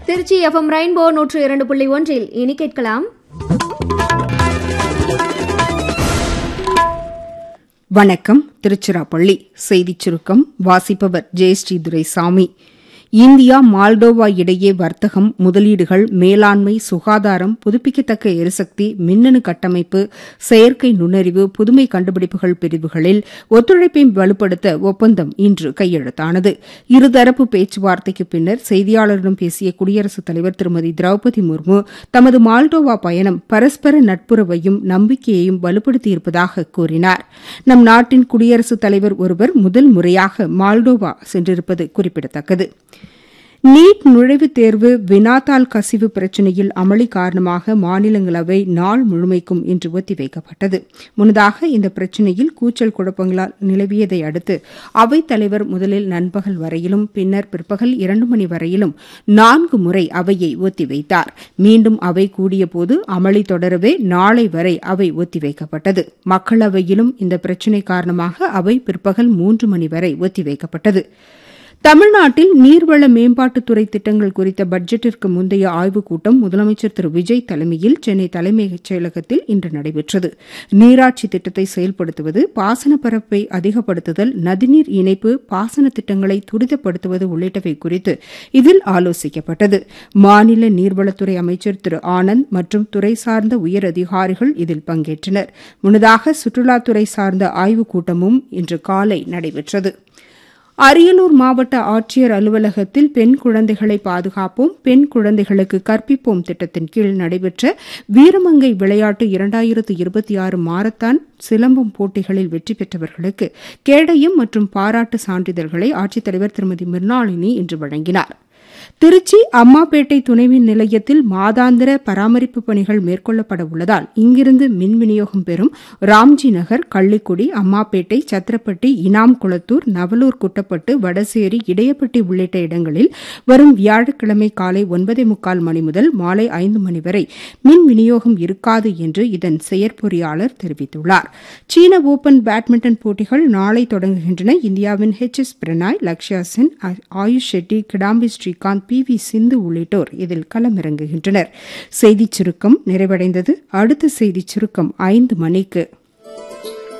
Trichy FM rainbow நூற்று இரண்டு புள்ளி ஒன்றில் இனி கேட்கலாம் வணக்கம் திருச்சிராப்பள்ளி செய்திச் சுருக்கம் வாசிப்பவர் ஜெயஸ்ரீ துரைசாமி இந்தியா மால்டோவா இடையே வர்த்தகம் முதலீடுகள் மேலாண்மை சுகாதாரம் புதுப்பிக்கத்தக்க எரிசக்தி மின்னணு கட்டமைப்பு செயற்கை நுண்ணறிவு புதுமை கண்டுபிடிப்புகள் பிரிவுகளில் ஒத்துழைப்பை வலுப்படுத்த ஒப்பந்தம் இன்று கையெழுத்தானது இருதரப்பு பேச்சுவார்த்தைக்கு பின்னர் செய்தியாளரிடம் பேசிய குடியரசுத் தலைவர் திருமதி திரௌபதி முர்மு தமது மால்டோவா பயணம் பரஸ்பர நட்புறவையும் நம்பிக்கையையும் வலுப்படுத்தியிருப்பதாக கூறினார் நம் நாட்டின் குடியரசுத் தலைவர் ஒருவர் முதல் முறையாக மால்டோவா சென்றிருப்பது குறிப்பிடத்தக்கது நீட் நுழைவுத் தேர்வு வினாத்தாள் கசிவு பிரச்சினையில் அமளி காரணமாக மாநிலங்களவை நாள் முழுமைக்கும் இன்று ஒத்திவைக்கப்பட்டது முன்னதாக இந்த பிரச்சினையில் கூச்சல் குழப்பங்களால் நிலவியதை அடுத்து அவைத் தலைவர் முதலில் நண்பகல் வரையிலும் பின்னர் பிற்பகல் இரண்டு மணி வரையிலும் நான்கு முறை அவையை ஒத்திவைத்தார் மீண்டும் அவை கூடியபோது அமளி தொடரவே நாளை வரை அவை ஒத்திவைக்கப்பட்டது மக்களவையிலும் இந்த பிரச்சினை காரணமாக அவை பிற்பகல் மூன்று மணி வரை ஒத்திவைக்கப்பட்டது தமிழ்நாட்டில் நீர்வள மேம்பாட்டுத்துறை திட்டங்கள் குறித்த பட்ஜெட்டிற்கு முந்தைய ஆய்வுக் கூட்டம் முதலமைச்சர் திரு விஜய் தலைமையில் சென்னை தலைமைச் செயலகத்தில் இன்று நடைபெற்றது நீராட்சி திட்டத்தை செயல்படுத்துவது பாசன பரப்பை அதிகப்படுத்துதல் நதிநீர் இணைப்பு பாசன திட்டங்களை துரிதப்படுத்துவது உள்ளிட்டவை குறித்து இதில் ஆலோசிக்கப்பட்டது மாநில நீர்வளத்துறை அமைச்சர் திரு ஆனந்த் மற்றும் துறை சார்ந்த உயர் அதிகாரிகள் இதில் பங்கேற்றனர் முன்னதாக சுற்றுலாத்துறை சார்ந்த ஆய்வுக் கூட்டமும் இன்று காலை நடைபெற்றது அரியலூர் மாவட்ட ஆட்சியர் அலுவலகத்தில் பெண் குழந்தைகளை பாதுகாப்போம் பெண் குழந்தைகளுக்கு கற்பிப்போம் திட்டத்தின் கீழ் நடைபெற்ற வீரமங்கை விளையாட்டு இரண்டாயிரத்து இருபத்தி ஆறு மாரத்தான் சிலம்பம் போட்டிகளில் வெற்றி பெற்றவர்களுக்கு கேடயம் மற்றும் பாராட்டு சான்றிதழ்களை ஆட்சித்தலைவர் திருமதி மிர்னாளினி இன்று வழங்கினார் திருச்சி அம்மாப்பேட்டை துணைமின் நிலையத்தில் மாதாந்திர பராமரிப்பு பணிகள் மேற்கொள்ளப்பட உள்ளதால் இங்கிருந்து மின் விநியோகம் பெறும் ராம்ஜி நகர் கள்ளிக்குடி அம்மாப்பேட்டை சத்திரப்பட்டி இனாம் குளத்தூர் நவலூர் குட்டப்பட்டு வடசேரி இடையப்பட்டி உள்ளிட்ட இடங்களில் வரும் வியாழக்கிழமை காலை ஒன்பதே முக்கால் மணி முதல் மாலை ஐந்து மணி வரை மின் விநியோகம் இருக்காது என்று இதன் செயற்பொறியாளர் தெரிவித்துள்ளார் சீன ஓபன் பேட்மிண்டன் போட்டிகள் நாளை தொடங்குகின்றன இந்தியாவின் H S Prannoy Lakshya Sen Ayush Shetty Kidambi Srikanth P V Sindhu உள்ளிட்டோர் இதில் களமிறங்குகின்றனர் செய்திச் சுருக்கம் நிறைவடைந்தது அடுத்த செய்திச் சுருக்கம் ஐந்து மணிக்கு